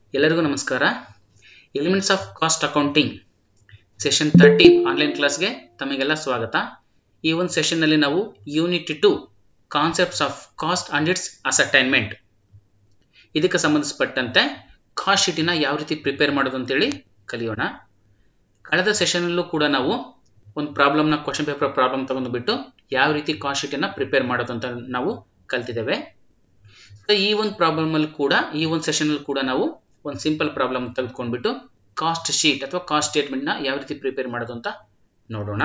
ಎಲ್ಲರಿಗೂ ನಮಸ್ಕಾರ elements of cost accounting session thirty online ಕ್ಲಾಸ್ಗೆ ತಮಗೆಲ್ಲ ಸ್ವಾಗತ ಈ ಒಂದು ಸೆಷನ್ನಲ್ಲಿ ನಾವು unit two concepts of cost and its ascertainment ಇದಕ್ಕೆ ಸಂಬಂಧಿಸಿಪಟ್ಟಂತೆ ಕಾಸ್ಟ್ ಶೀಟಿನ ಯಾವ ರೀತಿ ಪ್ರಿಪೇರ್ ಮಾಡೋದು ಅಂತೇಳಿ ಕಲಿಯೋಣ ಕಳೆದ ಸೆಷನಲ್ಲೂ ಕೂಡ ನಾವು ಒಂದು ಪ್ರಾಬ್ಲಮ್ನ ಕ್ವಶನ್ ಪೇಪರ್ ಪ್ರಾಬ್ಲಮ್ ತಗೊಂಡ್ಬಿಟ್ಟು ಯಾವ ರೀತಿ ಕಾಸ್ಟ್ ಶೀಟನ್ನು ಪ್ರಿಪೇರ್ ಮಾಡೋದು ಅಂತ ನಾವು ಕಲ್ತಿದ್ದೇವೆ ಸೊ ಈ ಒಂದು ಪ್ರಾಬ್ಲಮ್ ಅಲ್ಲಿ ಕೂಡ ಈ ಒಂದು ಸೆಷನ್ ಅಲ್ಲಿ ಕೂಡ ನಾವು ಒಂದು ಸಿಂಪಲ್ ಪ್ರಾಬ್ಲಮ್ ತೆಗೆದುಕೊಂಡ್ಬಿಟ್ಟು ಕಾಸ್ಟ್ ಶೀಟ್ ಅಥವಾ ಕಾಸ್ಟ್ ಸ್ಟೇಟ್ಮೆಂಟ್ ನ ಯಾವ ರೀತಿ ಪ್ರಿಪೇರ್ ಮಾಡೋದು ಅಂತ ನೋಡೋಣ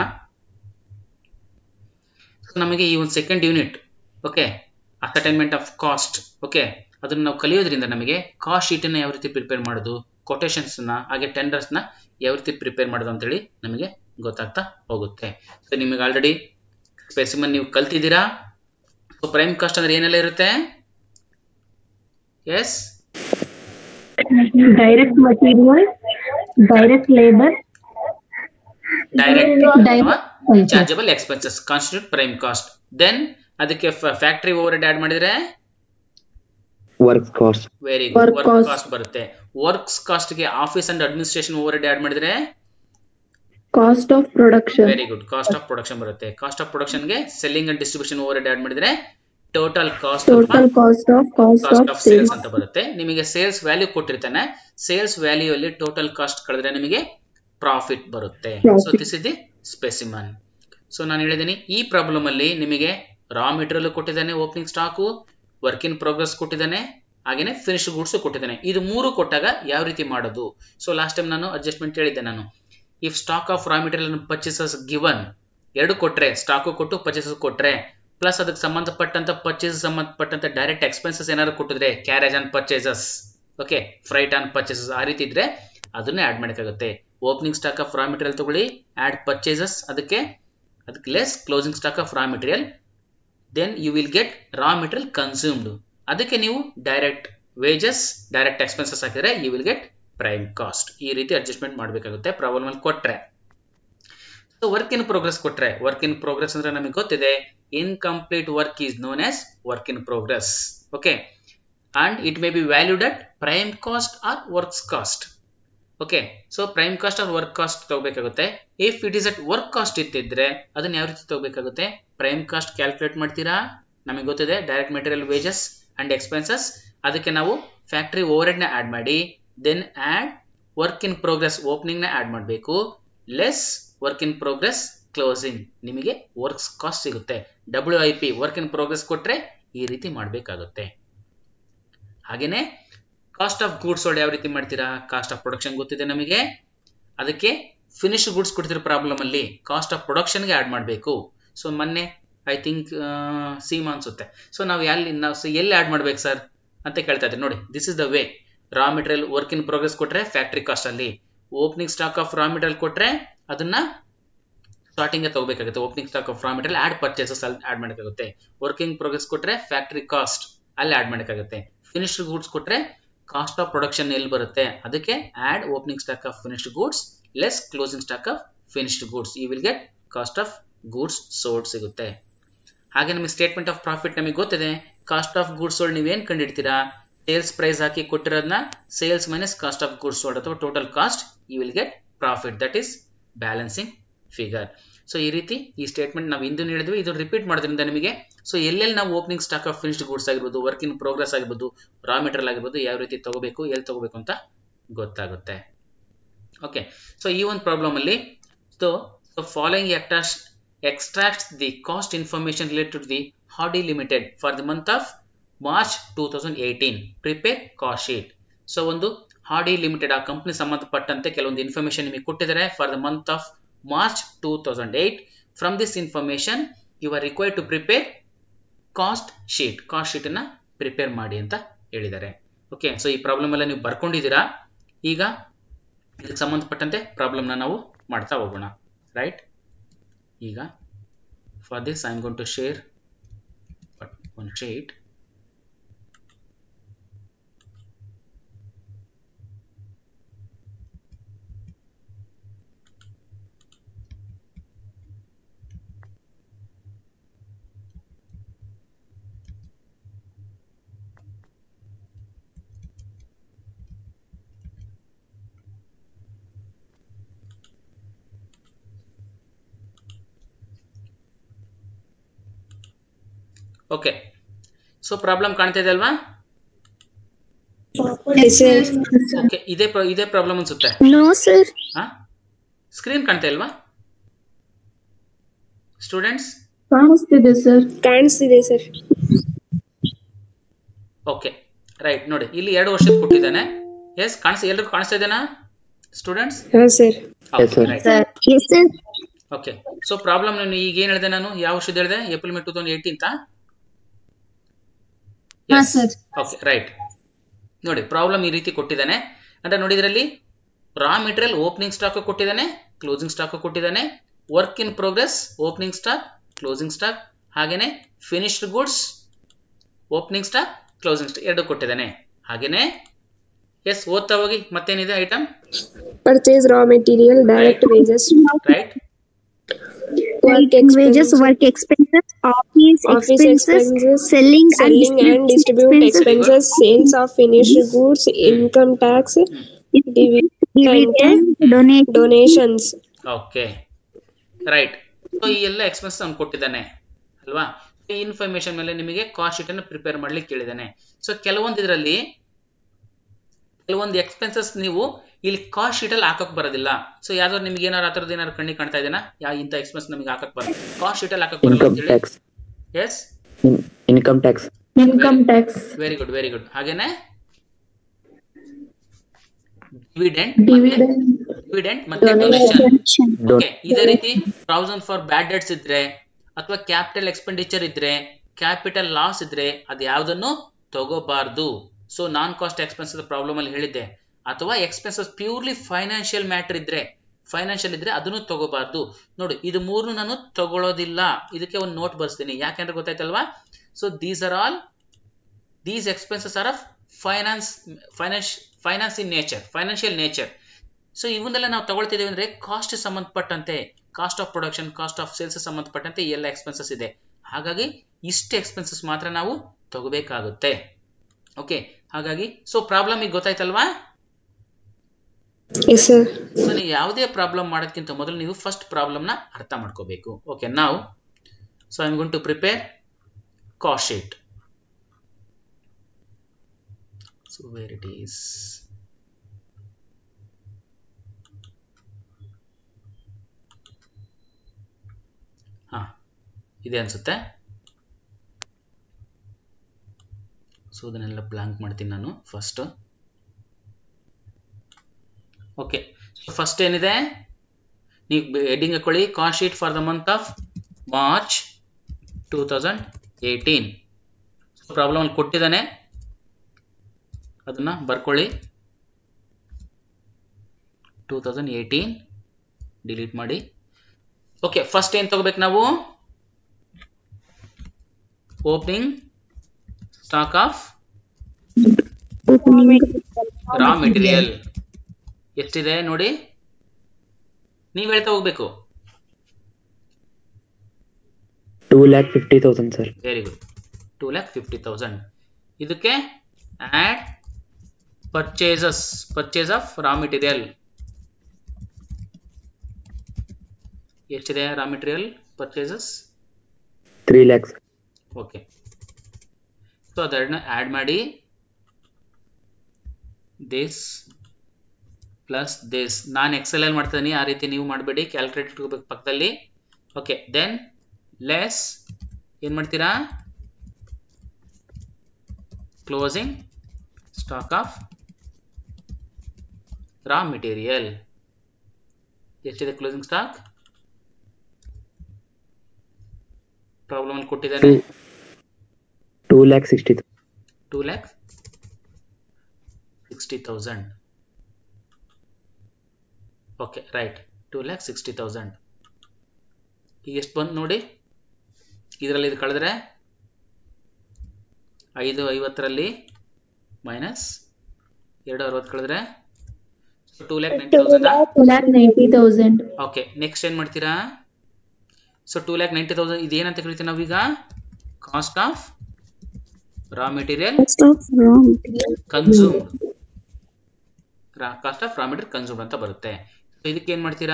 ಸೊ ನಮಗೆ ಈ ಒಂದು second unit okay ascertainment of cost okay ಅದನ್ನು ನಾವು ಕಲಿಯೋದ್ರಿಂದ ನಮಗೆ ಕಾಸ್ಟ್ ಶೀಟ್ ಅನ್ನ ಯಾವ ರೀತಿ ಪ್ರಿಪೇರ್ ಮಾಡೋದು ಕೊಟೇಶನ್ಸ್ ನ ಹಾಗೆ ಟೆಂಡರ್ಸ್ ನ ಯಾವ ರೀತಿ ಪ್ರಿಪೇರ್ ಮಾಡೋದು ಅಂತೇಳಿ ನಮಗೆ ಗೊತ್ತಾಗ್ತಾ ಹೋಗುತ್ತೆ ಸೊ ನಿಮಗೆ ಆಲ್ರೆಡಿ ಸ್ಪೆಸಿಮನ್ ನೀವು ಕಲ್ತಿದ್ದೀರಾ ಸೊ ಪ್ರೈಮ್ ಕಾಸ್ಟ್ ಅಂದ್ರೆ ಏನೆಲ್ಲ ಇರುತ್ತೆ yes direct material, direct labor, direct Direct- ಅಥವಾ ಹೌದು. Chargeable expenses constitute prime cost then ಅದಕ್ಕೆ ಫ್ಯಾಕ್ಟರಿ ಓವರ್ ಹೆಡ್ ಆಡ್ ಮಾಡಿದ್ರೆ work cost very good Work work cost. Cost ಬರುತ್ತೆ ವರ್ಕ್ಸ್ ಕಾಸ್ಟ್ ಗೆ office and administration overhead add ಮಾಡಿದ್ರೆ cost of production, very good cost of production ಬರುತ್ತೆ cost of production ಗೆ selling and distribution over overhead add total ಟೋಟಲ್ ಕಾಸ್ಟ್ total cost of cost cost of of sales sales, ಅಂತ ಬರುತ್ತೆ ನಿಮಗೆ sales value ಕೊಟ್ಟಿರ್ತಾನೆ sales value ಅಲ್ಲಿ total cost ಕಳೆದ್ರೆ ನಿಮಗೆ ಪ್ರಾಫಿಟ್ ಬರುತ್ತೆ Profit. So this is the specimen so ನಾನು ಹೇಳಿದ್ದೀನಿ ಈ ಪ್ರಾಬ್ಲಮ್ ಅಲ್ಲಿ ನಿಮಗೆ ರಾ ಮೆಟೀರಿಯಲ್ ಕೊಟ್ಟಿದ್ದಾನೆ opening stock work in progress ಕೊಟ್ಟಿದ್ದಾನೆ ಹಾಗೇನೆ ಫಿನಿಶ್ ಗೂಡ್ಸ್ ಕೊಟ್ಟಿದ್ದಾನೆ ಇದು ಮೂರು ಕೊಟ್ಟಾಗ ಯಾವ ರೀತಿ ಮಾಡೋದು ಸೊ ಲಾಸ್ಟ್ ಟೈಮ್ ನಾನು ಅಡ್ಜಸ್ಟ್ಮೆಂಟ್ ಹೇಳಿದ್ದೆ ನಾನು if stock of raw material purchases given ಎರಡು ಕೊಟ್ರೆ ಸ್ಟಾಕು ಕೊಟ್ಟು ಪರ್ಚೇಸಸ್ ಕೊಟ್ರೆ ಪ್ಲಸ್ ಅದಕ್ಕೆ ಸಂಬಂಧಪಟ್ಟಂತ ಪರ್ಚೇಸ್ ಸಂಬಂಧಪಟ್ಟಂತ ಡೈರೆಕ್ಟ್ ಎಕ್ಸ್ಪೆನ್ಸಸ್ ಏನಾದ್ರು ಕೊಟ್ಟಿದ್ರೆ carriage on purchases okay freight on purchases ಆ ರೀತಿ ಇದ್ರೆ ಅದನ್ನೇ ಆಡ್ ಮಾಡಕ್ಕಾಗುತ್ತೆ opening stock of raw material ತಗೊಳ್ಳಿ ಆಡ್ ಪರ್ಚೇಸಸ್ ಅದಕ್ಕೆ ಅದಕ್ಕೆ less closing stock of raw material then you will get raw material consumed ಅದಕ್ಕೆ ನೀವು ಡೈರೆಕ್ಟ್ ವೇಜಸ್ ಡೈರೆಕ್ಟ್ ಎಕ್ಸ್ಪೆನ್ಸಸ್ ಹಾಕಿದ್ರೆ you will get prime cost ಈ ರೀತಿ ಅಡ್ಜಸ್ಟ್ಮೆಂಟ್ ಮಾಡಬೇಕಾಗುತ್ತೆ ಪ್ರಾಬ್ಲಮ್ ಅಲ್ಲಿ ಕೊಟ್ರೆ ಸೊ ವರ್ಕ್ ಇನ್ ಪ್ರೋಗ್ರೆಸ್ ಕೊಟ್ರೆ ವರ್ಕ್ ಇನ್ ಪ್ರೋಗ್ರೆಸ್ ಅಂದ್ರೆ ನಮಗೆ ಗೊತ್ತಿದೆ incomplete work is known as work in progress okay and it may be valued at prime cost or works cost okay so prime cost or work cost ತಗೋಬೇಕಾಗುತ್ತೆ if it is at work cost ಇತ್ತಿದ್ರೆ ಅದನ್ನ ಯಾವ ರೀತಿ ತಗೋಬೇಕಾಗುತ್ತೆ prime cost calculate ಮಾಡ್ತೀರಾ ನಮಗೆ ಗೊತ್ತಿದೆ direct material wages and expenses ಅದಕ್ಕೆ ನಾವು ಫ್ಯಾಕ್ಟರಿ ಓವರ್ ನ ಆಡ್ ಮಾಡಿ then add work in progress opening ನ ಆಡ್ ಮಾಡಬೇಕು less work in progress closing ನಿಮಗೆ ವರ್ಕ್ಸ್ ಕಾಸ್ಟ್ ಸಿಗುತ್ತೆ W I P work in progress ಕೊಟ್ರೆ ಈ ರೀತಿ ಮಾಡಬೇಕಾಗುತ್ತೆ ಹಾಗೇನೆ ಕಾಸ್ಟ್ ಆಫ್ ಗೂಡ್ಸ್ ಯಾವ ರೀತಿ ಮಾಡ್ತೀರಾ ಕಾಸ್ಟ್ ಆಫ್ ಪ್ರೊಡಕ್ಷನ್ ಗೊತ್ತಿದೆ ನಮಗೆ ಅದಕ್ಕೆ ಫಿನಿಶ್ ಗೂಡ್ಸ್ ಕೊಡ್ತಿರೋ ಪ್ರಾಬ್ಲಮ್ ಅಲ್ಲಿ ಕಾಸ್ಟ್ ಆಫ್ ಪ್ರೊಡಕ್ಷನ್ಗೆ ಆಡ್ ಮಾಡಬೇಕು ಸೊ ಮೊನ್ನೆ ಐ ಥಿಂಕ್ ಸೀಮಾ ಅನ್ಸುತ್ತೆ ಸೊ ನಾವು ಎಲ್ಲಿ ನಾವು ಸೊ ಎಲ್ಲಿ ಆಡ್ ಮಾಡ್ಬೇಕು ಸರ್ ಅಂತ ಕೇಳ್ತಾ ಇದ್ದೆ ನೋಡಿ this is the way raw material work in progress ಕೊಟ್ರೆ ಫ್ಯಾಕ್ಟ್ರಿ ಕಾಸ್ಟ್ ಅಲ್ಲಿ opening stock of raw material ಕೊಟ್ರೆ ಅದನ್ನ ಸ್ಟಾರ್ಟಿಂಗ್ ತಗೋಬೇಕಾಗುತ್ತೆ opening stock of raw material add purchases ಅಲ್ಲಿ ಆಡ್ ಮಾಡಬೇಕಾಗುತ್ತೆ ವರ್ಕಿಂಗ್ ಪ್ರೋಗ್ರೆಸ್ ಕೊಟ್ರೆ ಫ್ಯಾಕ್ಟ್ರಿ ಕಾಸ್ಟ್ ಅಲ್ಲಿ ಆಡ್ ಮಾಡಬೇಕಾಗುತ್ತೆ ಫಿನಿಶ್ಡ್ ಗೂಡ್ಸ್ ಕೊಟ್ರೆ ಕಾಸ್ಟ್ ಆಫ್ ಪ್ರೊಡಕ್ಷನ್ ಎಲ್ಲಿ ಬರುತ್ತೆ ಅದಕ್ಕೆ add opening stock of finished goods less closing stock of finished goods you will get cost of goods sold ಸಿಗುತ್ತೆ ಹಾಗೆ ನಮಗೆ ಸ್ಟೇಟ್ಮೆಂಟ್ ಆಫ್ ಪ್ರಾಫಿಟ್ ನಮಗೆ ಗೊತ್ತಿದೆ ಕಾಸ್ಟ್ ಆಫ್ ಗೂಡ್ಸ್ ಸೋಲ್ಡ್ ನೀವೇನು ಕಂಡಿಡ್ತೀರಾ ಸೇಲ್ಸ್ ಪ್ರೈಸ್ ಹಾಕಿ ಕೊಟ್ಟಿರೋದನ್ನ sales minus cost of goods sold ಅಥವಾ total cost you will get profit that is balancing figure so ಈ ರೀತಿ ಈ ಸ್ಟೇಟ್ಮೆಂಟ್ ನಾವು ಹಿಂದೂ ಹೇಳಿದ್ವಿ ಇದು ರಿಪೀಟ್ ಮಾಡೋದ್ರಿಂದ ನಿಮಗೆ ಸೊ ಎಲ್ಲೆಲ್ಲಿ ನಾವು opening stock of finished goods ಆಗಿರ್ಬೋದು ವರ್ಕ್ ಇನ್ ಪ್ರೋಗ್ರೆಸ್ ಆಗಿರ್ಬೋದು ರಾ ಮೆಟೀರಿಯಲ್ ಆಗಿರ್ಬೋದು ಯಾವ ರೀತಿ ತಗೋಬೇಕು ಎಲ್ಲಿ ತಗೋಬೇಕು ಅಂತ ಗೊತ್ತಾಗುತ್ತೆ ಓಕೆ ಸೊ ಈ ಒಂದು ಪ್ರಾಬ್ಲಮ್ ಅಲ್ಲಿ so so following extract extracts the cost information related to the Hardy Limited for the month of March two thousand eighteen prepare cost sheet so ಒಂದು ಹಾಡಿ ಲಿಮಿಟೆಡ್ ಆ ಕಂಪ್ನಿ ಸಂಬಂಧಪಟ್ಟಂತೆ ಕೆಲವೊಂದು ಇನ್ಫಾರ್ಮೇಶನ್ ನಿಮಗೆ ಕೊಟ್ಟಿದ್ದಾರೆ for the month of March two thousand eight from this information you are required to prepare cost sheet cost sheet ಅನ್ನ prepare ಮಾಡಿ ಅಂತ ಹೇಳಿದ್ದಾರೆ ಓಕೆ ಸೊ ಈ ಪ್ರಾಬ್ಲಮ್ ಎಲ್ಲ ನೀವು ಬರ್ಕೊಂಡಿದ್ದೀರಾ ಈಗ ಇದಕ್ಕೆ ಸಂಬಂಧಪಟ್ಟಂತೆ ಪ್ರಾಬ್ಲಮ್ನ ನಾವು ಮಾಡ್ತಾ ಹೋಗೋಣ ರೈಟ್ ಈಗ for this I am going to share one sheet okay so problem ಕಾಣ್ತಾ ಇದೆ ಅಲ್ವಾ Yes, sir. ಓಕೆ ಇದೇ ಪ್ರ- ಇದೇ ಪ್ರಾಬ್ಲಮ್ ಅನ್ಸುತ್ತೆ No, sir. ಹಾ ಸ್ಕ್ರೀನ್ ಕಾಣ್ತಾ ಇಲ್ವಾ ಸ್ಟೂಡೆಂಟ್ಸ್ ಕಾಣಿಸ್ತಿದೆ ಸರ್ ಕಾಣಿಸ್ತಿದೆ ಸರ್ ಓಕೆ ರೈಟ್ ನೋಡಿ ಇಲ್ಲಿ ಎರಡು ವರ್ಷದ ಕೊಟ್ಟಿದ್ದಾನೆ ಎಸ್ ಕಾಣಿಸ್ ಎಲ್ರಿಗೂ ಕಾಣಿಸ್ತಾ ಇದೆನಾ ಸ್ಟೂಡೆಂಟ್ಸ್ ಹಾ sir Yes, sir. Sir yes sir okay so problem ನಾನು ಈಗ ಏನ್ ಹೇಳಿದೆ ನಾನು ಯಾವ ವರ್ಷದ ಹೇಳಿದೆ ಏಪ್ರಿಲ್ ಮೇ ಟೂ ತೌಸಂಡ್ ಏಯ್ಟೀನ್ತಾ ಹಾ, sir. ಓಕೆ ರೈಟ್ ನೋಡಿ ಪ್ರಾಬ್ಲಮ್ ಈ ರೀತಿ ಕೊಟ್ಟಿದ್ದಾನೆ ಅಂದ್ರೆ ನೋಡಿ ಇದರಲ್ಲಿ ರಾ ಮೆಟೀರಿಯಲ್ ಓಪನಿಂಗ್ ಸ್ಟಾಕ್ ಕೊಟ್ಟಿದ್ದಾನೆ ಕ್ಲೋಸಿಂಗ್ ಸ್ಟಾಕ್ ಕೊಟ್ಟಿದ್ದಾನೆ work in progress opening stock closing stock ಹಾಗೇನೆ finished goods opening stock closing stock ಎರಡು ಕೊಟ್ಟಿದ್ದಾನೆ ಹಾಗೇನೆ ಎಸ್ ಓದ್ತಾ ಹೋಗಿ ಮತ್ತೇನಿದೆ item purchase raw material direct wages right work wages, work expenses, office, Office expenses, expenses, selling, selling and distribute expenses, expenses, sales of finished goods, income tax, divi- dividend, donate, donations. Okay right so ಈ ಎಲ್ಲ expense ಅವ್ನು ಕೊಟ್ಟಿದ್ದಾನೆ ಅಲ್ವಾ ಈ information ಮೇಲೆ ನಿಮಗೆ cost sheet ಅನ್ನು prepare ಮಾಡ್ಲಿಕ್ಕೆ ಕೇಳಿದ್ದಾನೆ ಸೊ ಕೆಲವೊಂದು ಇದರಲ್ಲಿ ಕೆಲವೊಂದು ಎಕ್ಸ್ಪೆನ್ಸಸ್ ನೀವು ಇಲ್ಲಿ ಕಾಸ್ಟ್ ಶೀಟ್ ಅಲ್ಲಿ ಹಾಕಕ್ ಬರೋದಿಲ್ಲ ಸೊ ಯಾವ್ದಾದ್ರು ನಿಮ್ಗೆ ಏನಾರು ಆ ಥರದ್ದು ಏನಾದ್ರು ಕಣ್ಣಿಗೆ ಕಾಣ್ತಾ ಇದೆನಾ ಯಾ ಇಂಥ ಎಕ್ಸ್ಪೆನ್ಸ್ ನಮಗೆ ಹಾಕಕ್ ಬರಲ್ಲ ಕಾಸ್ಟ್ ಶೀಟ್ ಅಲ್ಲಿ ಹಾಕಕ್ ಬರಲ್ಲ Income ಅಂತ ಹೇಳಿ tax. Yes In- income tax. income tax, very good very good ಹಾಗೇನೆ ಡಿವಿಡೆಂಟ್ dividend, ಡಿವಿಡೆಂಟ್ ಮತ್ತೆ ಡೊನೇಷನ್ donation, Don- ಓಕೆ ಇದೇ ರೀತಿ ಪ್ರಾವಿಷನ್ ಫಾರ್ ಬ್ಯಾಡ್ ಡೆಟ್ಸ್ ಇದ್ರೆ ಅಥವಾ ಕ್ಯಾಪಿಟಲ್ ಎಕ್ಸ್ಪೆಂಡಿಚರ್ ಇದ್ರೆ ಕ್ಯಾಪಿಟಲ್ ಲಾಸ್ ಇದ್ರೆ ಅದು ಯಾವ್ದನ್ನು ತಗೋಬಾರ್ದು so non cost expenses problem ಅಲ್ಲಿ ಹೇಳಿದ್ದೆ ಅಥವಾ ಎಕ್ಸ್ಪೆನ್ಸಸ್ ಪ್ಯೂರ್ಲಿ ಫೈನಾನ್ಷಿಯಲ್ ಮ್ಯಾಟರ್ ಇದ್ರೆ ಫೈನಾನ್ಷಿಯಲ್ ಇದ್ರೆ ಅದನ್ನು ತಗೋಬಾರ್ದು ನೋಡಿ ಇದು ಮೂರನ್ನು ನಾನು ತಗೊಳ್ಳೋದಿಲ್ಲ ಇದಕ್ಕೆ ಒಂದು ನೋಟ್ ಬರ್ಸ್ತೀನಿ ಯಾಕೆಂದ್ರೆ ಗೊತ್ತಾಯ್ತಲ್ವಾ so these are all these expenses are of finance finance finance in nature financial nature so ಇವನ್ನೆಲ್ಲ ನಾವು ತಗೊಳ್ತಿದ್ದೀವಿ ಅಂದ್ರೆ ಕಾಸ್ಟ್ ಸಂಬಂಧಪಟ್ಟಂತೆ cost of production cost of sales ಸಂಬಂಧಪಟ್ಟಂತೆ ಈ ಎಲ್ಲ ಎಕ್ಸ್ಪೆನ್ಸಸ್ ಇದೆ ಹಾಗಾಗಿ ಇಷ್ಟು ಎಕ್ಸ್ಪೆನ್ಸಸ್ ಮಾತ್ರ ನಾವು ತಗೋಬೇಕಾಗುತ್ತೆ ಓಕೆ ಹಾಗಾಗಿ ಸೊ ಪ್ರಾಬ್ಲಮ್ ಈಗ ಗೊತ್ತಾಯ್ತಲ್ವಾ Yes, sir. ಸೊ ನೀವು ಯಾವುದೇ ಪ್ರಾಬ್ಲಮ್ ಮಾಡೋದಕ್ಕಿಂತ ಮೊದಲು ನೀವು ಫಸ್ಟ್ ಪ್ರಾಬ್ಲಮ್ನ ಅರ್ಥ ಮಾಡ್ಕೋಬೇಕು ಓಕೆ ನಾವು so I'm going to prepare cost sheet so where it is ಹಾ ಇದೆ ಅನ್ಸುತ್ತೆ ಸೊ ಅದನ್ನೆಲ್ಲ ಬ್ಲಾಂಕ್ ಮಾಡ್ತೀನಿ ನಾನು ಫಸ್ಟ್ ಓಕೆ ಫಸ್ಟ್ ಏನಿದೆ ನೀವು ಹೆಡ್ಡಿಂಗ್ ಹಾಕೊಳ್ಳಿ cost sheet for the month of March two thousand eighteen problem ಅಲ್ಲಿ ಕೊಟ್ಟಿದ್ದಾನೆ ಅದನ್ನ ಬರ್ಕೊಳ್ಳಿ ಟೂ ತೌಸಂಡ್ ಏಯ್ಟೀನ್ ಡಿಲೀಟ್ ಮಾಡಿ ಓಕೆ ಫಸ್ಟ್ ಏನು ತಗೋಬೇಕು ನಾವು opening stock of opening, raw material ಎಷ್ಟಿದೆ ನೋಡಿ ನೀವು ಹೇಳ್ತಾ ಹೋಗ್ಬೇಕು Two lakh fifty thousand, sir. Very good two lakh fifty thousand ಇದಕ್ಕೆ add purchases purchase of raw material ಎಷ್ಟಿದೆ raw material purchases Three lakhs. Okay so ಅದನ್ನ ಆ್ಯಡ್ ಮಾಡಿ ದಿಸ್ ಪ್ಲಸ್ ದಿಸ್ ನಾನು ಎಕ್ಸೆಲ್ ಅಲ್ಲಿ ಮಾಡ್ತೀನಿ ಆ ರೀತಿ ನೀವು ಮಾಡಬೇಡಿ ಕ್ಯಾಲ್ಕುಲೇಟ್ ಇಟ್ಕೋಬೇಕು ಪಕ್ಕದಲ್ಲಿ ಓಕೆ ದೆನ್ ಲೆಸ್ ಏನು ಮಾಡ್ತೀರಾ closing stock of raw material ಎಷ್ಟಿದೆ ಕ್ಲೋಸಿಂಗ್ ಸ್ಟಾಕ್ ಪ್ರಾಬ್ಲಮ್ ಅಲ್ಲಿ ಕೊಟ್ಟಿದ್ದಾನೆ Two. Two lakh sixty. thou- two lakh sixty thousand okay right two lakh sixty thousand ಈಗ ಎಷ್ಟು ಬಂತು ನೋಡಿ ಇದರಲ್ಲಿ ಇದು ಕಳೆದ್ರೆ ಐದು ಐವತ್ತರಲ್ಲಿ ಮೈನಸ್ ಎರಡು ಅರವತ್ತು ಕಳೆದ್ರೆ two lakh ninety thousand two lakh ninety thousand, okay next ಏನು ಮಾಡ್ತೀರಾ so two lakh ninety thousand ಇದೇನಂತ ಕರಿತೀವಿ ನಾವೀಗ cost of raw material cost of raw material, consumed cost of raw material consumed ಅಂತ ಬರುತ್ತೆ ಸೊ ಇದಕ್ಕೆ ಏನು ಮಾಡ್ತೀರಾ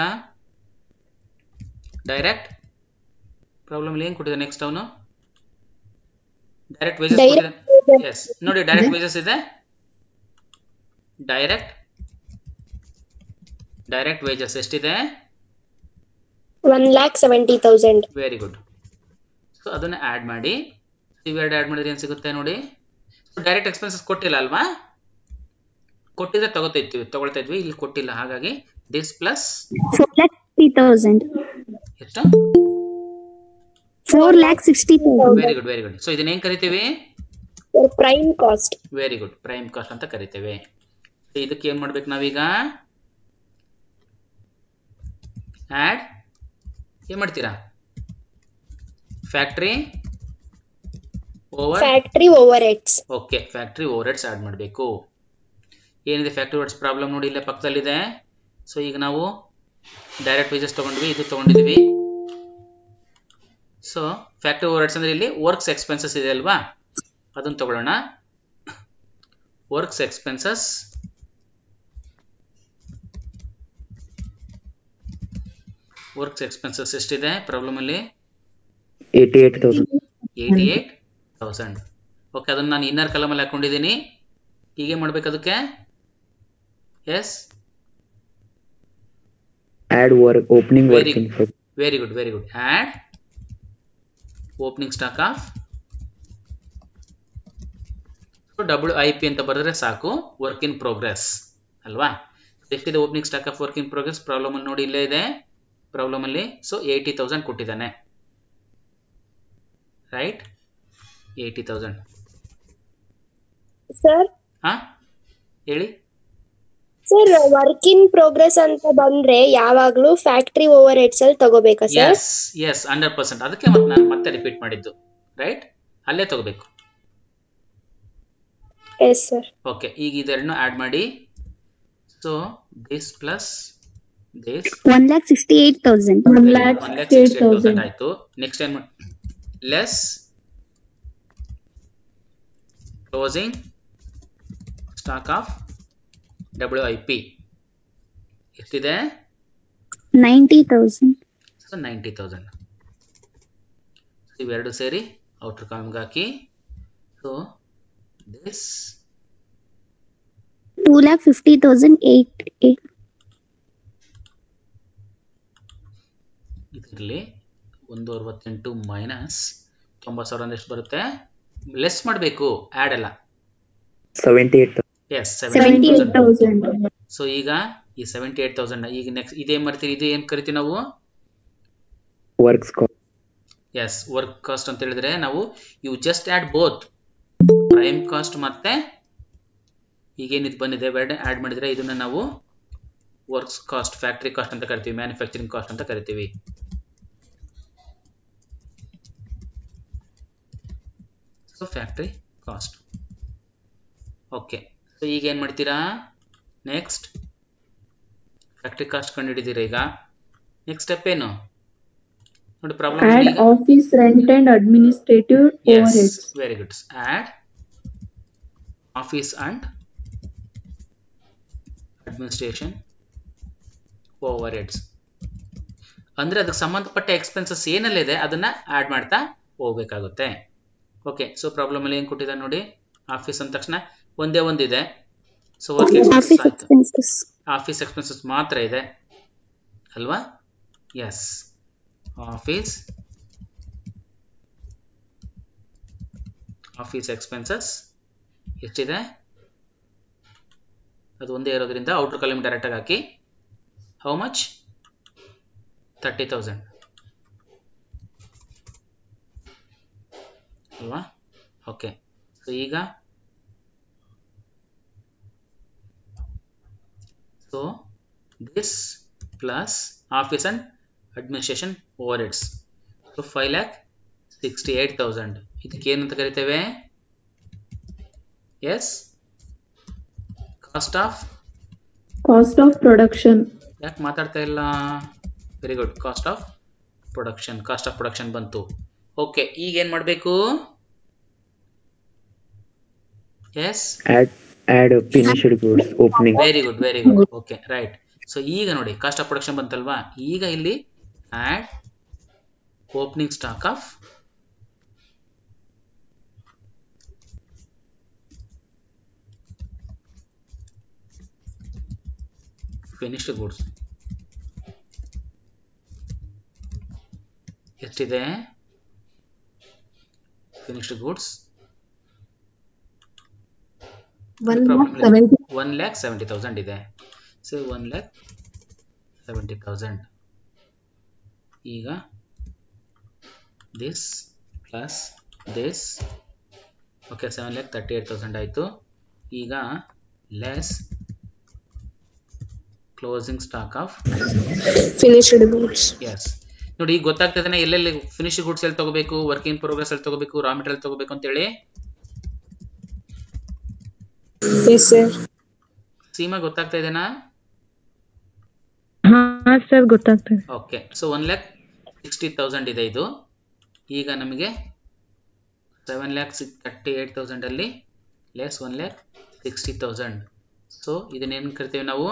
ಡೈರೆಕ್ಟ್ ಪ್ರಾಬ್ಲಮ್ ಏನು ಕೊಟ್ಟಿದೆ ನೆಕ್ಸ್ಟ್ ಅವನು ಡೈರೆಕ್ಟ್ ವೇಜಸ್ Direct ಎಸ್ ನೋಡಿ ಡೈರೆಕ್ಟ್ ವೇಜಸ್ ಇದೆ ಡೈರೆಕ್ಟ್ ಡೈರೆಕ್ಟ್ ವೇಜಸ್ ಎಷ್ಟಿದೆ one lakh seventy thousand very good so ಅದನ್ನ ಆ್ಯಡ್ ಮಾಡಿ ಇವೆರಡು ಆ್ಯಡ್ ಮಾಡಿದ್ರೆ ಏನು ಸಿಗುತ್ತೆ ನೋಡಿ ಡೈರೆಕ್ಟ್ ಎಕ್ಸ್ಪೆನ್ಸಸ್ ಕೊಟ್ಟಿಲ್ಲ ಅಲ್ವಾ ಕೊಟ್ಟಿದ್ರೆ ತಗೋತಾ ಇದ್ವಿ ತಗೊಳ್ತಾ ಇದ್ವಿ ಇಲ್ಲಿ ಕೊಟ್ಟಿಲ್ಲ ಹಾಗಾಗಿ this plus Four lakh sixty thousand. ಎಷ್ಟು Four lakh sixty thousand. Very good very good so ಇದನ್ನ ಏನ್ ಕರಿತೀವಿ prime cost very good prime cost ಅಂತ ಕರಿತೇವೆ So, ಇದಕ್ಕೆ ಏನ್ ಮಾಡ್ಬೇಕು ನಾವೀಗ ಆಡ್ ಏನ್ ಮಾಡ್ತೀರಾ factory over factory overheads okay factory overheads add ಮಾಡಬೇಕು ಏನಿದೆ ಫ್ಯಾಕ್ಟ್ರಿ ಓವರ್ಸ್ ಪ್ರಾಬ್ಲಮ್ ನೋಡಿ ಇಲ್ಲೇ ಪಕ್ಕದಲ್ಲಿದೆ ಸೊ ಈಗ ನಾವು ಡೈರೆಕ್ಟ್ ವೇಜಸ್ ತಗೊಂಡ್ವಿ ಇದು ತಗೊಂಡಿದ್ವಿ ಸೊ ಫ್ಯಾಕ್ಟ್ರಿ ಓವರ್ ಹೆಡ್ಸ್ ಅಂದ್ರೆ ಇಲ್ಲಿ ವರ್ಕ್ಸ್ ಎಕ್ಸ್ಪೆನ್ಸಸ್ ಇದೆ ಅಲ್ವಾ ಅದನ್ನ ತಗೊಳ್ಳೋಣ ವರ್ಕ್ಸ್ ಎಕ್ಸ್ಪೆನ್ಸಸ್ ವರ್ಕ್ಸ್ ಎಕ್ಸ್ಪೆನ್ಸಸ್ ಎಷ್ಟಿದೆ ಪ್ರಾಬ್ಲಮ್ ಅಲ್ಲಿ eighty eight thousand eighty eight thousand okay ಅದನ್ನ ನಾನು ಇನ್ನರ್ ಕಲಮಲ್ಲಿ ಹಾಕೊಂಡಿದ್ದೀನಿ ಹೀಗೆ ಮಾಡ್ಬೇಕು ಅದಕ್ಕೆ yes add work opening Very work in very good very good add opening stock of W I P ಅಂತ ಬರೆದ್ರೆ ಸಾಕು ವರ್ಕ್ ಇನ್ ಪ್ರೋಗ್ರೆಸ್ ಅಲ್ವಾ ಎಷ್ಟಿದೆ opening stock of work in progress problem ಅಲ್ಲಿ ನೋಡಿ ಇಲ್ಲೇ ಇದೆ ಪ್ರಾಬ್ಲಮ್ ಅಲ್ಲಿ ಸೊ ಏಯ್ಟಿ ತೌಸಂಡ್ ಕೊಟ್ಟಿದ್ದಾನೆ ರೈಟ್ ಏಯ್ಟಿ ತೌಸಂಡ್ ಸರ್ ಹಾ ಹೇಳಿ ಸರ್ ವರ್ಕ್ ಇನ್ ಪ್ರೋಗ್ರೆಸ್ ಅಂತ ಬಂದ್ರೆ ಯಾವಾಗ್ಲೂ ಫ್ಯಾಕ್ಟ್ರಿ ಓವರ್ ಹೆಡ್ಸ್ ಅಲ್ಲಿ ತಗೋಬೇಕಾ sir yes yes hundred percent ಅದಕ್ಕೆ ಮತ್ತೆ ನಾನು ಮತ್ತೆ ರಿಪೀಟ್ ಮಾಡಿದ್ದು ರೈಟ್ ಅಲ್ಲೇ ತಗೋಬೇಕು ಎಸ್ ಸರ್ ಓಕೆ ಈಗ ಇದೆರಡನ್ನು ಆ್ಯಡ್ ಮಾಡಿ so this plus this One lakh sixty-eight thousand. One lakh sixty eight thousand ಆಯ್ತು next time less closing stock of W I P ಎಷ್ಟಿದೆ Ninety thousand. So ninety thousand ಇವೆರಡು ಸೇರಿ outer ಕಾಲಮ್ಗೆ ಹಾಕಿ so this Two lakh fifty thousand eight eight. ಇದರಲ್ಲಿ ಒಂದು ಅರವತ್ತೆಂಟು minus ತೊಂಬತ್ತು ಸಾವಿರ ಅಂದ್ರೆ ಎಷ್ಟು ಬರುತ್ತೆ ಲೆಸ್ ಮಾಡಬೇಕು ಆ್ಯಡ್ ಅಲ್ಲ seventy eight yes Seventy-eight thousand. So ಈಗ ಈ ಸೆವೆಂಟಿ ಏಟ್ ತೌಸಂಡ್ ಈಗ ನೆಕ್ಸ್ಟ್ ಇದೇನ್ ಮಾಡ್ತೀವಿ ಇದು ಏನ್ ಕರಿತೀವಿ ನಾವು ವರ್ಕ್ಸ್ ಎಸ್ ವರ್ಕ್ ಕಾಸ್ಟ್ ಅಂತ ಹೇಳಿದ್ರೆ ನಾವು you just add both prime cost ಮತ್ತೆ ಈಗೇನು ಇದು ಬಂದಿದೆ ಎರಡು ಆಡ್ ಮಾಡಿದ್ರೆ ಇದನ್ನ ನಾವು ವರ್ಕ್ಸ್ ಕಾಸ್ಟ್ ಫ್ಯಾಕ್ಟ್ರಿ ಕಾಸ್ಟ್ ಅಂತ ಕರಿತೀವಿ ಮ್ಯಾನುಫ್ಯಾಕ್ಚರಿಂಗ್ ಕಾಸ್ಟ್ ಅಂತ ಕರಿತೀವಿ so factory cost okay so ಈಗ ಏನು ಮಾಡ್ತೀರಾ ನೆಕ್ಸ್ಟ್ ಫ್ಯಾಕ್ಟ್ರಿ ಕಾಸ್ಟ್ ಕಂಡುಹಿಡಿದೀರ ಈಗ ನೆಕ್ಸ್ಟ್ ಸ್ಟೆಪ್ ಏನು ನೋಡಿ problem Add office rent and administrative Yes, overheads. very good. Add office and administration overheads. ಅಂದ್ರೆ ಅದಕ್ಕೆ ಸಂಬಂಧಪಟ್ಟ ಎಕ್ಸ್ಪೆನ್ಸಸ್ ಏನೆಲ್ಲ ಅದನ್ನ ಆಡ್ ಮಾಡ್ತಾ ಹೋಗ್ಬೇಕಾಗುತ್ತೆ ಓಕೆ ಸೊ ಪ್ರಾಬ್ಲಮ್ ಅಲ್ಲಿ ಏನ್ ಕೊಟ್ಟಿದ್ದಾರೆ ನೋಡಿ ಆಫೀಸ್ ಅಂದ ತಕ್ಷಣ ಒಂದೇ ಒಂದಿದೆ ಸೊ ವರ್ಕ್ Office ಎಕ್ಸ್ಪೆನ್ಸಸ್ ಆಯ್ತು expenses. ಆಫೀಸ್ ಎಕ್ಸ್ಪೆನ್ಸಸ್ ಮಾತ್ರ ಇದೆ ಅಲ್ವಾ ಎಸ್ ಆಫೀಸ್ ಆಫೀಸ್ ಎಕ್ಸ್ಪೆನ್ಸಸ್ ಎಷ್ಟಿದೆ ಅದು ಒಂದೇ ಇರೋದ್ರಿಂದ ಔಟರ್ ಕಾಲಮ್ ಡೈರೆಕ್ಟಾಗಿ ಹಾಕಿ ಹೌ ಮಚ್ ತರ್ಟಿ ತೌಸಂಡ್ ಅಲ್ವಾ ಓಕೆ ಸೊ ಈಗ so this plus office and administration overheads so 5 lakh 68000 ಇದಕ್ಕೆ ಏನಂತ ಕರಿತೇವೆ yes cost of Cost of production. ಯಾಕೆ ಮಾತಾಡ್ತಾ ಇಲ್ಲ very good cost of production cost of production ಬಂತು ಓಕೆ ಈಗ ಏನು ಮಾಡಬೇಕು yes add add finished goods opening very good very good okay right so ಈಗ ನೋಡಿ ಕಾಸ್ಟ್ ಆಫ್ ಪ್ರೊಡಕ್ಷನ್ ಬಂತಲ್ವಾ ಈಗ ಇಲ್ಲಿ add opening stock of finished goods ಎಷ್ಟಿದೆ ಫಿನಿಶ್ಡ್ ಗೂಡ್ಸ್ ಒನ್ Problem ಇಲ್ಲ. Seventy one lakh seventy thousand ಇದೆ so one lakh seventy thousand ಈಗ this plus this okay seven lakh thirty eight thousand ಆಯಿತು ಈಗ less closing stock of finished goods yes ನೋಡಿ ಈಗ ಗೊತ್ತಾಗ್ತದೆ ಎಲ್ಲೆಲ್ಲಿ ಫಿನಿಶ್ ಗುಡ್ಸ್ ಎಲ್ಲಿ ತಗೋಬೇಕು ವರ್ಕ್ ಇನ್ ಪ್ರೋಗ್ರೆಸ್ ಅಲ್ಲಿ ತಗೋಬೇಕು ರಾ ಮೆಟೀರಿಯಲ್ ತಗೋಬೇಕು ಅಂತೇಳಿ ಎಸ್ ಸರ್ ಸೀಮಾ ಗೊತ್ತಾಗ್ತಾ ಇದೆನಾ ಹಾ ಸರ್ ಗೊತ್ತಾಗ್ತದೆ okay so one lakh sixty thousand ಇದೆ ಇದು ಈಗ ನಮಗೆ seven lakh six thirty eight ತೌಸಂಡಲ್ಲಿ less one lakh sixty thousand so ಇದನ್ನೇನು ಕರಿತೀವಿ ನಾವು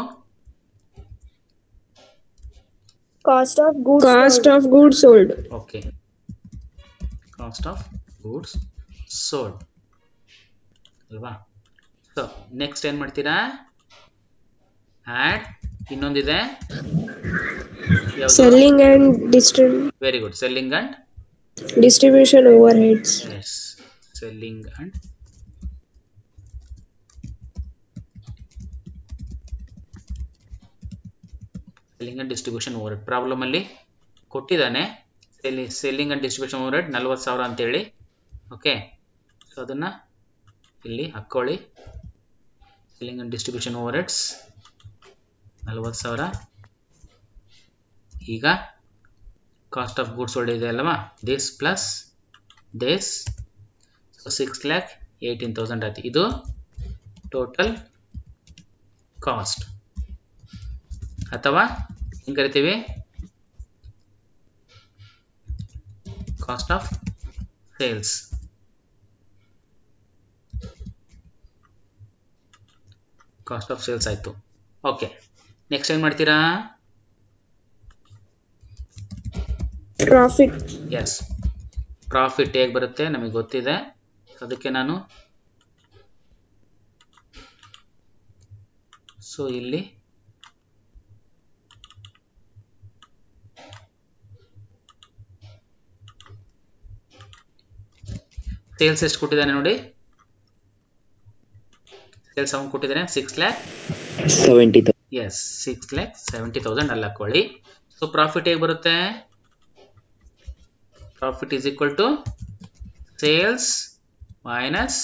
cost of goods cost of goods sold okay cost of goods sold ಅಲ್ವಾ ಸೊ ನೆಕ್ಸ್ಟ್ ಏನು ಮಾಡ್ತೀರಾ ಆ್ಯಡ್ ಇನ್ನೊಂದಿದೆ selling and distribution very good selling and distribution over overheads yes selling and selling and distribution over problem ಅಲ್ಲಿ ಕೊಟ್ಟಿದ್ದಾನೆ selling selling and distribution over ನಲ್ವತ್ತು ಸಾವಿರ ಅಂತೇಳಿ okay so ಅದನ್ನು ಇಲ್ಲಿ ಹಾಕ್ಕೊಳ್ಳಿ selling and distribution over overheads ನಲ್ವತ್ತು ಸಾವಿರ ಈಗ ಕಾಸ್ಟ್ ಆಫ್ ಗೂಡ್ಸ್ ಸೋಲ್ಡ್ ಇದೆ ಅಲ್ಲವಾ this plus this so six lakh eighteen thousand ಆಯ್ತು ಇದು ಟೋಟಲ್ ಕಾಸ್ಟ್ ಅಥವಾ ಹೆಂಗೆ ಕರಿತೀವಿ cost of sales cost of sales ಆಯಿತು ಓಕೆ ನೆಕ್ಸ್ಟ್ ಏನು ಮಾಡ್ತೀರಾ ಪ್ರಾಫಿಟ್ ಎಸ್ ಪ್ರಾಫಿಟ್ ಹೇಗೆ ಬರುತ್ತೆ ನಮಗೆ ಗೊತ್ತಿದೆ ಅದಕ್ಕೆ ನಾನು ಸೊ ಇಲ್ಲಿ ಸೇಲ್ಸ್ ಎಷ್ಟು ಕೊಟ್ಟಿದ್ದಾನೆ ನೋಡಿ ಸೇಲ್ಸ್ ಅವನು ಕೊಟ್ಟಿದ್ದಾನೆ six lakh seventy yes six lakh seventy thousand ಅಲ್ಲಿ ಹಾಕೊಳ್ಳಿ ಸೊ ಪ್ರಾಫಿಟ್ ಹೇಗೆ ಬರುತ್ತೆ profit is equal to sales minus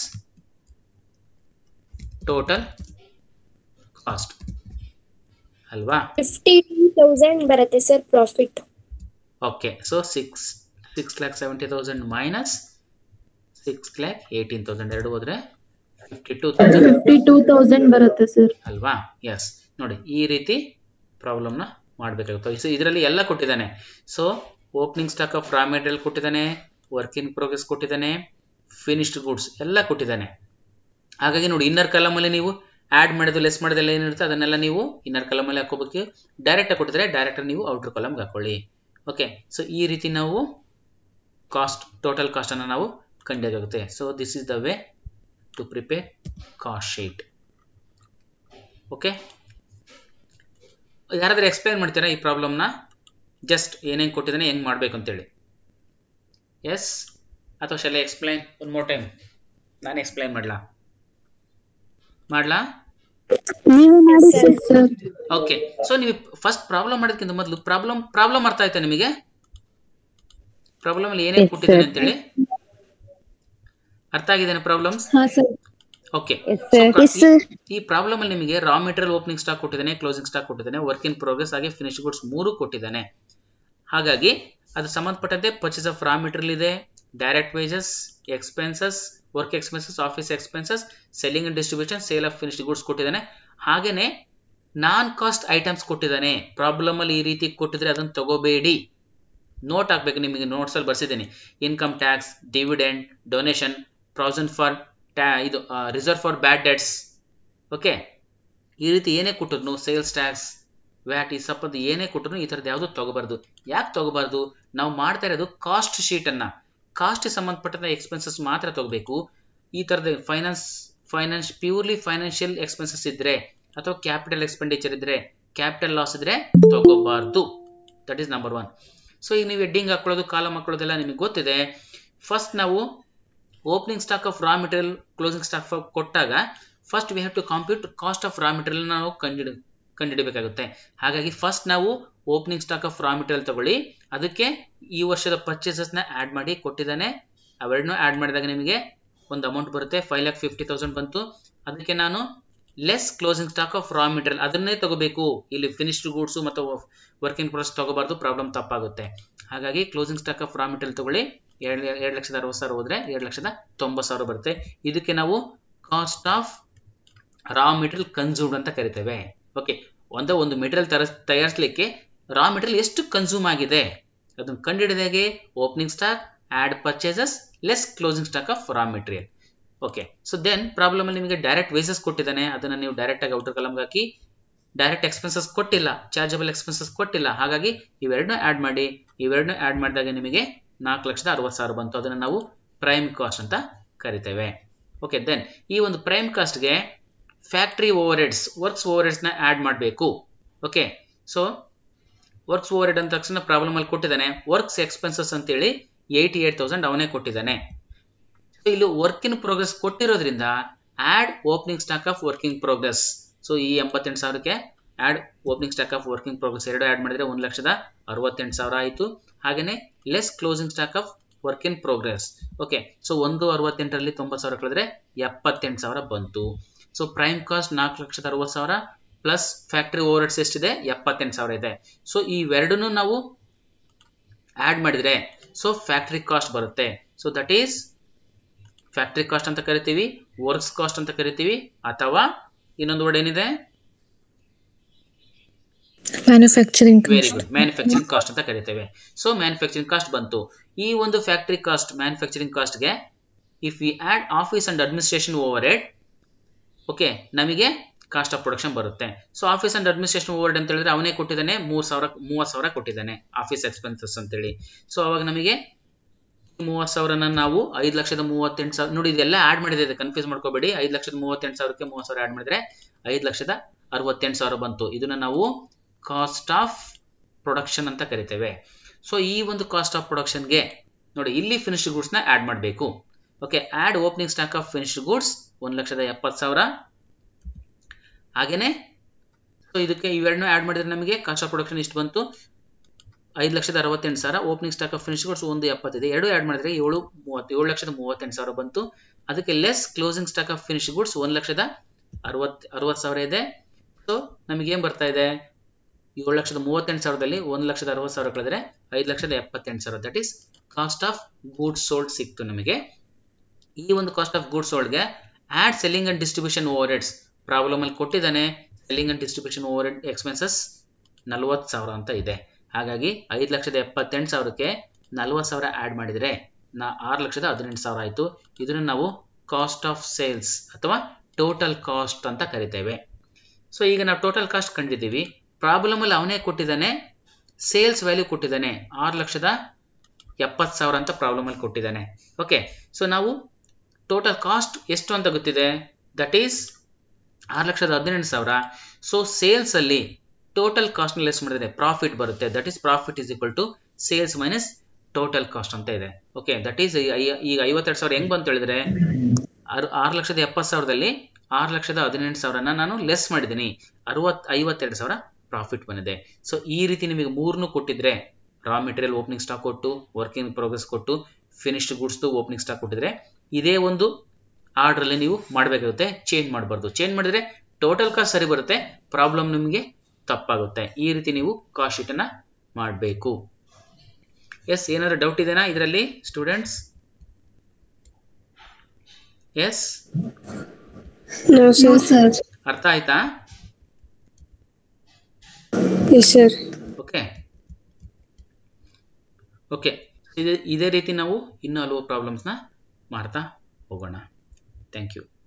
total cost ಅಲ್ವಾ ಫಿಫ್ಟಿ ಟೂ ತೌಸಂಡ್ ಬರುತ್ತೆ sir profit okay so six six lakh seventy thousand minus six lakh eighteen thousand ಎರಡು ಹೋದ್ರೆ fifty two thousand fifty two thousand ಬರುತ್ತೆ sir ಅಲ್ವಾ yes ನೋಡಿ ಈ ರೀತಿ ಪ್ರಾಬ್ಲಮ್ನ ಮಾಡಬೇಕಾಗುತ್ತೆ ಸೊ ಇದರಲ್ಲಿ ಎಲ್ಲ ಕೊಟ್ಟಿದ್ದಾನೆ so opening stock of raw material ಕೊಟ್ಟಿದ್ದಾನೆ ವರ್ಕ್ ಇನ್ ಪ್ರೋಗ್ರೆಸ್ ಕೊಟ್ಟಿದ್ದಾನೆ ಫಿನಿಶ್ಡ್ ಗೂಡ್ಸ್ ಎಲ್ಲ ಕೊಟ್ಟಿದ್ದಾನೆ ಹಾಗಾಗಿ ನೋಡಿ ಇನ್ನರ್ ಕಲಮಲ್ಲಿ ನೀವು ಆ್ಯಡ್ ಮಾಡೋದು ಲೆಸ್ ಮಾಡೋದೆಲ್ಲ ಏನಿರುತ್ತೆ ಅದನ್ನೆಲ್ಲ ನೀವು ಇನ್ನರ್ ಕಲಮಲ್ಲಿ ಹಾಕೋಬೇಕು ಡೈರೆಕ್ಟಾಗಿ ಕೊಟ್ಟಿದ್ರೆ ಡೈರೆಕ್ಟಾಗಿ ನೀವು ಔಟರ್ ಕಲಮ್ಗೆ ಹಾಕೊಳ್ಳಿ ಓಕೆ ಸೊ ಈ ರೀತಿ ನಾವು ಕಾಸ್ಟ್ ಟೋಟಲ್ ಕಾಸ್ಟನ್ನು ನಾವು ಕಂಡಿಡಬೇಕಾಗುತ್ತೆ so this is the way to prepare cost sheet okay ಯಾರಾದ್ರೂ ಎಕ್ಸ್ಪ್ಲೈನ್ ಮಾಡ್ತೀರಾ ಈ ಪ್ರಾಬ್ಲಮ್ನ ಜಸ್ಟ್ ಏನೇನು ಕೊಟ್ಟಿದ್ದಾನೆ ಹೆಂಗೆ ಮಾಡಬೇಕು ಅಂತೇಳಿ ಎಸ್ ಅಥವಾ ಶಾಲೆ ಎಕ್ಸ್ಪ್ಲೈನ್ ಒನ್ ಮೋರ್ ಟೈಮ್ ನಾನು ಎಕ್ಸ್ಪ್ಲೈನ್ ಮಾಡಲಾ ಮಾಡಲಾ ನೀವು ಮಾಡಿ ಸರ್ ಓಕೆ ಸೊ ನೀವು ಫಸ್ಟ್ ಪ್ರಾಬ್ಲಮ್ ಮಾಡೋದಕ್ಕಿಂತ ಮೊದಲು ಪ್ರಾಬ್ಲಮ್ ಪ್ರಾಬ್ಲಮ್ ಅರ್ಥ ಆಯ್ತಾ ನಿಮಗೆ ಪ್ರಾಬ್ಲಮ್ ಅಲ್ಲಿ ಏನೇನು Yes, ಕೊಟ್ಟಿದ್ದಾನೆ sir. ಅಂತೇಳಿ ಅರ್ಥ ಆಗಿದ್ದೇನೆ ಪ್ರಾಬ್ಲಮ್ಸ್ ಹಾ sir okay yes sir yes sir ಈ ಪ್ರಾಬ್ಲಮ್ ಅಲ್ಲಿ ನಿಮಗೆ ರಾ ಮೆಟೀರಿಯಲ್ ಓಪನಿಂಗ್ ಸ್ಟಾಕ್ ಕೊಟ್ಟಿದ್ದಾನೆ ಕ್ಲೋಸಿಂಗ್ ಸ್ಟಾಕ್ ಕೊಟ್ಟಿದ್ದಾನೆ ವರ್ಕ್ ಇನ್ ಪ್ರೋಗ್ರೆಸ್ ಹಾಗೆ ಫಿನಿಶ್ ಗುಡ್ಸ್ ಮೂರು ಕೊಟ್ಟಿದ್ದಾನೆ ಹಾಗಾಗಿ ಅದು ಸಂಬಂಧಪಟ್ಟಂತೆ ಪರ್ಚೇಸ್ ಆಫ್ ರಾ ಮೆಟೀರಿಯಲ್ ಇದೆ direct wages expenses work expenses office expenses selling and distribution sale of finished goods ಕೊಟ್ಟಿದ್ದಾನೆ ಹಾಗೇನೆ ನಾನ್ ಕಾಸ್ಟ್ ಐಟಮ್ಸ್ ಕೊಟ್ಟಿದ್ದಾನೆ ಪ್ರಾಬ್ಲಮ್ ಅಲ್ಲಿ ಈ ರೀತಿ ಕೊಟ್ಟಿದ್ರೆ ಅದನ್ನು ತಗೋಬೇಡಿ ನೋಟ್ ಹಾಕ್ಬೇಕು ನಿಮಗೆ ನೋಟ್ಸ್ ಅಲ್ಲಿ ಬರ್ಸಿದ್ದೀನಿ income tax dividend donation provision for ಟ್ಯಾ ಇದು reserve for bad debts okay ಈ ರೀತಿ ಏನೇ ಕೊಟ್ಟರು ಸೇಲ್ಸ್ ಟ್ಯಾಕ್ಸ್ ವ್ಯಾಟ್ ಈ ಸಪ್ಪದು ಏನೇ ಕೊಟ್ಟರು ಈ ಥರದ್ದು ಯಾವುದು ತಗೋಬಾರ್ದು ಯಾಕೆ ತಗೋಬಾರ್ದು ನಾವು ಮಾಡ್ತಾ ಇರೋದು ಕಾಸ್ಟ್ ಶೀಟನ್ನು ಕಾಸ್ಟ್ ಸಂಬಂಧಪಟ್ಟಂತ ಎಕ್ಸ್ಪೆನ್ಸಸ್ ಮಾತ್ರ ತಗೋಬೇಕು ಈ ಥರದ finance finance purely financial expenses ಇದ್ದರೆ ಅಥವಾ ಕ್ಯಾಪಿಟಲ್ ಎಕ್ಸ್ಪೆಂಡಿಚರ್ ಇದ್ದರೆ ಕ್ಯಾಪಿಟಲ್ ಲಾಸ್ ಇದ್ರೆ ತಗೋಬಾರ್ದು that is number one so ಈಗ ನೀವು ಹೆಡ್ಡಿಂಗ್ ಹಾಕೊಳ್ಳೋದು ಕಾಲಮ್ ಹಾಕೊಳ್ಳೋದೆಲ್ಲ ನಿಮಗೆ ಗೊತ್ತಿದೆ ಫಸ್ಟ್ ನಾವು opening stock of raw material closing stock ಕೊಟ್ಟಾಗ first we have to compute cost of raw material ನಾವು ಕಂಡಿಡ್ ಕಂಡುಹಿಡಬೇಕಾಗುತ್ತೆ ಹಾಗಾಗಿ ಫಸ್ಟ್ ನಾವು opening stock of raw material ತಗೊಳ್ಳಿ ಅದಕ್ಕೆ ಈ ವರ್ಷದ ಪರ್ಚೇಸಸ್ನ ಆ್ಯಡ್ ಮಾಡಿ ಕೊಟ್ಟಿದ್ದಾನೆ ಅವೆರಡನ್ನೂ ಆ್ಯಡ್ ಮಾಡಿದಾಗ ನಿಮಗೆ ಒಂದು ಅಮೌಂಟ್ ಬರುತ್ತೆ ಫೈವ್ ಲ್ಯಾಕ್ ಫಿಫ್ಟಿ ತೌಸಂಡ್ ಬಂತು ಅದಕ್ಕೆ ನಾನು less closing stock of raw material ಅದನ್ನೇ ತಗೋಬೇಕು ಇಲ್ಲಿ ಫಿನಿಶ್ಡ್ ಗೂಡ್ಸು ಮತ್ತು ವರ್ಕ್ ಇನ್ ಪ್ರೋಸೆಸ್ ತಗೋಬಾರ್ದು ಪ್ರಾಬ್ಲಮ್ ತಪ್ಪಾಗುತ್ತೆ ಹಾಗಾಗಿ closing stock of raw material ತಗೊಳ್ಳಿ ಎರಡು ಎರಡು ಲಕ್ಷದ ಅರವತ್ತು ಸಾವಿರ ಹೋದ್ರೆ ಎರಡು ಲಕ್ಷದ ತೊಂಬತ್ತು ಸಾವಿರ ಬರುತ್ತೆ ಇದಕ್ಕೆ ನಾವು cost of raw material consumed ಅಂತ ಕರಿತೇವೆ ಓಕೆ ಒಂದ ಒಂದು ಮೆಟೀರಿಯಲ್ ತರ ತಯಾರಿಸಲಿಕ್ಕೆ ರಾ ಮೆಟೀರಿಯಲ್ ಎಷ್ಟು ಕನ್ಸ್ಯೂಮ್ ಆಗಿದೆ ಅದನ್ನು ಕಂಡುಹಿಡಿದಾಗೆ opening stock add purchases less closing stock of raw material okay so then problem ಅಲ್ಲಿ ನಿಮಗೆ ಡೈರೆಕ್ಟ್ ವೇಸಸ್ ಕೊಟ್ಟಿದ್ದಾನೆ ಅದನ್ನು ನೀವು ಡೈರೆಕ್ಟ್ ಆಗಿ ಔಟರ್ ಕಲಮ್ಗೆ ಹಾಕಿ ಡೈರೆಕ್ಟ್ ಎಕ್ಸ್ಪೆನ್ಸಸ್ ಕೊಟ್ಟಿಲ್ಲ ಚಾರ್ಜಬಲ್ ಎಕ್ಸ್ಪೆನ್ಸಸ್ ಕೊಟ್ಟಿಲ್ಲ ಹಾಗಾಗಿ ಇವೆರಡನ್ನೂ ಆ್ಯಡ್ ಮಾಡಿ ಇವೆರಡನ್ನೂ ಆ್ಯಡ್ ಮಾಡಿದಾಗ ನಿಮಗೆ ನಾಲ್ಕು ಲಕ್ಷದ ಅರವತ್ತು ಸಾವಿರ ಬಂತು ಅದನ್ನು ನಾವು ಪ್ರೈಮ್ ಕಾಸ್ಟ್ ಅಂತ ಕರಿತೇವೆ ಓಕೆ ದೆನ್ ಈ ಒಂದು ಪ್ರೈಮ್ ಕಾಸ್ಟ್ಗೆ ಫ್ಯಾಕ್ಟ್ರಿ ಓವರ್ ಹೆಡ್ಸ್ ವರ್ಕ್ಸ್ ಓವರ್ ಹೆಡ್ಸ್ನ ಆ್ಯಡ್ ಮಾಡಬೇಕು okay so works overhead ಅಂದ ತಕ್ಷಣ ಪ್ರಾಬ್ಲಮ್ ಅಲ್ಲಿ ಕೊಟ್ಟಿದ್ದಾನೆ ವರ್ಕ್ಸ್ ಎಕ್ಸ್ಪೆನ್ಸಸ್ ಅಂತೇಳಿ ಏಯ್ಟಿ ಏಟ್ ತೌಸಂಡ್ ಅವನೇ ಕೊಟ್ಟಿದ್ದಾನೆ ಸೊ ಇಲ್ಲಿ ವರ್ಕ್ ಇನ್ ಪ್ರೋಗ್ರೆಸ್ ಕೊಟ್ಟಿರೋದ್ರಿಂದ add opening stock of working progress so ಈ ಎಂಬತ್ತೆಂಟು ಸಾವಿರಕ್ಕೆ add opening stock of working progress ಎರಡು ಆಡ್ ಮಾಡಿದ್ರೆ ಒಂದು ಲಕ್ಷದ ಅರವತ್ತೆಂಟು ಸಾವಿರ ಆಯಿತು ಹಾಗೆಯೇ less closing stock of work in progress okay so ಒಂದು ಅರವತ್ತೆಂಟರಲ್ಲಿ ತೊಂಬತ್ತು ಸಾವಿರ ಕಳೆದ್ರೆ ಎಪ್ಪತ್ತೆಂಟು ಸಾವಿರ ಬಂತು ಸೊ ಪ್ರೈಮ್ ಕಾಸ್ಟ್ ನಾಲ್ಕು ಲಕ್ಷದ ಅರವತ್ತು ಸಾವಿರ ಪ್ಲಸ್ ಫ್ಯಾಕ್ಟ್ರಿ ಓವರ್ ಹೆಡ್ಸ್ ಎಷ್ಟಿದೆ ಎಪ್ಪತ್ತೆಂಟು ಸಾವಿರ ಇದೆ ಸೊ ಇವೆರಡನ್ನೂ ನಾವು ಆ್ಯಡ್ ಮಾಡಿದ್ರೆ ಸೊ ಫ್ಯಾಕ್ಟ್ರಿ ಕಾಸ್ಟ್ ಬರುತ್ತೆ so that is factory cost ಅಂತ ಕರಿತೀವಿ ವರ್ಕ್ಸ್ ಕಾಸ್ಟ್ ಅಂತ ಕರಿತೀವಿ ಅಥವಾ ಇನ್ನೊಂದು ವರ್ಡ್ ಏನಿದೆ manufacturing very good manufacturing cost ಅಂತ ಕರಿತೇವೆ ಸೊ ಮ್ಯಾನುಫ್ಯಾಕ್ಚರಿಂಗ್ ಕಾಸ್ಟ್ ಬಂತು ಈ ಒಂದು ಫ್ಯಾಕ್ಟ್ರಿ ಕಾಸ್ಟ್ ಮ್ಯಾನುಫ್ಯಾಕ್ಚರಿಂಗ್ ಕಾಸ್ಟ್ಗೆ if we add office and administration overhead okay ನಮಗೆ ಕಾಸ್ಟ್ ಆಫ್ ಪ್ರೊಡಕ್ಷನ್ ಬರುತ್ತೆ so office and administration over ಅಂತ ಹೇಳಿದ್ರೆ ಅವನೇ ಕೊಟ್ಟಿದ್ದಾನೆ ಮೂರು ಸಾವಿರ ಮೂವತ್ತು ಸಾವಿರ ಕೊಟ್ಟಿದ್ದಾನೆ ಆಫೀಸ್ ಎಕ್ಸ್ಪೆನ್ಸಸ್ ಅಂತೇಳಿ ಸೊ ಅವಾಗ ನಮಗೆ ಮೂವತ್ತು ಸಾವಿರನ ನಾವು ಐದು ಲಕ್ಷದ ಮೂವತ್ತೆಂಟು ಸಾವಿರ ನೋಡಿ ಇದೆಲ್ಲ ಆಡ್ ಮಾಡಿದೆ ಕನ್ಫ್ಯೂಸ್ ಮಾಡ್ಕೋಬೇಡಿ ಐದು ಲಕ್ಷದ ಮೂವತ್ತೆಂಟು ಸಾವಿರಕ್ಕೆ ಮೂವತ್ತು ಸಾವಿರ ಆಡ್ ಮಾಡಿದ್ರೆ ಐದು ಲಕ್ಷದ ಅರವತ್ತೆಂಟು ಸಾವಿರ ಬಂತು ಇದನ್ನ ನಾವು ಕಾಸ್ಟ್ ಆಫ್ ಪ್ರೊಡಕ್ಷನ್ ಅಂತ ಕರಿತೇವೆ ಸೊ ಈ ಒಂದು ಕಾಸ್ಟ್ ಆಫ್ ಪ್ರೊಡಕ್ಷನ್ಗೆ ನೋಡಿ ಇಲ್ಲಿ ಫಿನಿಶ್ಡ್ ಗೂಡ್ಸ್ನ ಆ್ಯಡ್ ಮಾಡಬೇಕು okay add opening stock of finished goods ಒಂದು ಲಕ್ಷದ ಎಪ್ಪತ್ತು ಸಾವಿರ ಹಾಗೇನೆ ಸೊ ಇದಕ್ಕೆ ಇವೆರಡನ್ನೂ ಆ್ಯಡ್ ಮಾಡಿದ್ರೆ ನಮಗೆ ಕಾಸ್ಟ್ ಆಫ್ ಪ್ರೊಡಕ್ಷನ್ ಇಷ್ಟು ಬಂತು ಐದು ಲಕ್ಷದ ಅರವತ್ತೆಂಟು ಸಾವಿರ opening stock of finish goods ಒಂದು ಎಪ್ಪತ್ತಿದೆ ಎರಡು ಆ್ಯಡ್ ಮಾಡಿದ್ರೆ ಏಳು ಮೂವತ್ತು ಏಳು ಲಕ್ಷದ ಮೂವತ್ತೆಂಟು ಸಾವಿರ ಬಂತು ಅದಕ್ಕೆ less closing stock of finish goods ಒಂದು ಲಕ್ಷದ ಅರವತ್ತು ಅರವತ್ತು ಸಾವಿರ ಇದೆ ಸೊ ನಮಗೇನು ಬರ್ತಾ ಇದೆ ಏಳು ಲಕ್ಷದ ಮೂವತ್ತೆಂಟು ಸಾವಿರದಲ್ಲಿ ಒಂದು ಲಕ್ಷದ ಅರವತ್ತು ಸಾವಿರ ಕಳೆದ್ರೆ ಐದು ಲಕ್ಷದ ಎಪ್ಪತ್ತೆಂಟು ಸಾವಿರ that is cost of goods sold ಸಿಕ್ತು ನಮಗೆ ಈ ಒಂದು ಕಾಸ್ಟ್ ಆಫ್ ಗೂಡ್ಸ್ ಸೋಲ್ಡ್ಗೆ add selling and distribution over heads problem ಅಲ್ಲಿ ಕೊಟ್ಟಿದ್ದಾನೆ selling and distribution over head expenses ನಲ್ವತ್ತು ಸಾವಿರ ಅಂತ ಇದೆ ಹಾಗಾಗಿ ಐದು ಲಕ್ಷದ ಎಪ್ಪತ್ತೆಂಟು ಸಾವಿರಕ್ಕೆ ನಲ್ವತ್ತು ಸಾವಿರ ಆ್ಯಡ್ ಮಾಡಿದರೆ ನಾ ಆರು ಲಕ್ಷದ ಹದಿನೆಂಟು ಸಾವಿರ ಆಯಿತು ಇದನ್ನು ನಾವು ಕಾಸ್ಟ್ ಆಫ್ ಸೇಲ್ಸ್ ಅಥವಾ ಟೋಟಲ್ ಕಾಸ್ಟ್ ಅಂತ ಕರಿತೇವೆ ಸೊ ಈಗ ನಾವು ಟೋಟಲ್ ಕಾಸ್ಟ್ ಕಂಡಿದ್ದೀವಿ ಪ್ರಾಬ್ಲಮಲ್ಲಿ ಅವನೇ ಕೊಟ್ಟಿದ್ದಾನೆ ಸೇಲ್ಸ್ ವ್ಯಾಲ್ಯೂ ಕೊಟ್ಟಿದ್ದಾನೆ ಆರು ಲಕ್ಷದ ಎಪ್ಪತ್ತು ಸಾವಿರ ಅಂತ ಪ್ರಾಬ್ಲಮಲ್ಲಿ ಕೊಟ್ಟಿದ್ದಾನೆ ಓಕೆ ಸೊ ನಾವು ಟೋಟಲ್ ಕಾಸ್ಟ್ ಎಷ್ಟು ಅಂತ ಗೊತ್ತಿದೆ ದಟ್ ಈಸ್ ಆರು ಲಕ್ಷದ ಹದಿನೆಂಟು ಸಾವಿರ ಸೊ ಸೇಲ್ಸಲ್ಲಿ ಟೋಟಲ್ ಕಾಸ್ಟ್ನ ಲೆಸ್ ಮಾಡಿದ್ರೆ ಪ್ರಾಫಿಟ್ ಬರುತ್ತೆ that is profit is equal to sales minus total cost ಅಂತ ಇದೆ ಓಕೆ ದಟ್ ಈಸ್ ಈಗ ಐವತ್ತೆರಡು ಸಾವಿರ ಹೆಂಗ್ ಬಂತು ಹೇಳಿದ್ರೆ ಆರು ಆರು ಲಕ್ಷದ ಎಪ್ಪತ್ತು ಸಾವಿರದಲ್ಲಿ ಆರು ಲಕ್ಷದ ಹದಿನೆಂಟು ಸಾವಿರನ ನಾನು ಲೆಸ್ ಮಾಡಿದ್ದೀನಿ ಅರವತ್ ಐವತ್ತೆರಡು ಸಾವಿರ ಪ್ರಾಫಿಟ್ ಬಂದಿದೆ ಸೊ ಈ ರೀತಿ ನಿಮಗೆ ಮೂರನ್ನು ಕೊಟ್ಟಿದ್ರೆ ರಾ ಮೆಟೀರಿಯಲ್ ಓಪನಿಂಗ್ ಸ್ಟಾಕ್ ಕೊಟ್ಟು ವರ್ಕಿಂಗ್ ಪ್ರೋಗ್ರೆಸ್ ಕೊಟ್ಟು ಫಿನಿಶ್ಡ್ ಗೂಡ್ಸ್ದು ಓಪನಿಂಗ್ ಸ್ಟಾಕ್ ಕೊಟ್ಟಿದ್ರೆ ಇದೇ ಒಂದು ಆರ್ಡ್ರಲ್ಲಿ ನೀವು ಮಾಡಬೇಕಾಗುತ್ತೆ ಚೇಂಜ್ ಮಾಡಬಾರ್ದು ಚೇಂಜ್ ಮಾಡಿದ್ರೆ ಟೋಟಲ್ ಕಾಸ್ಟ್ ಸರಿ ಬರುತ್ತೆ ಪ್ರಾಬ್ಲಮ್ ನಿಮಗೆ ತಪ್ಪಾಗುತ್ತೆ ಈ ರೀತಿ ನೀವು ಕಾಸ್ಟ್ ಶೀಟನ್ನು ಮಾಡಬೇಕು ಎಸ್ ಏನಾದ್ರು ಡೌಟ್ ಇದೆನಾ ಇದರಲ್ಲಿ students yes No, sir. Sir ಅರ್ಥ ಆಯ್ತಾ Yes, sir. ಓಕೆ ಓಕೆ ಇದೇ ಇದೇ ರೀತಿ ನಾವು ಇನ್ನೂ ಹಲವು ಪ್ರಾಬ್ಲಮ್ಸ್ನ ಮಾಡ್ತಾ ಹೋಗೋಣ ಥ್ಯಾಂಕ್ ಯು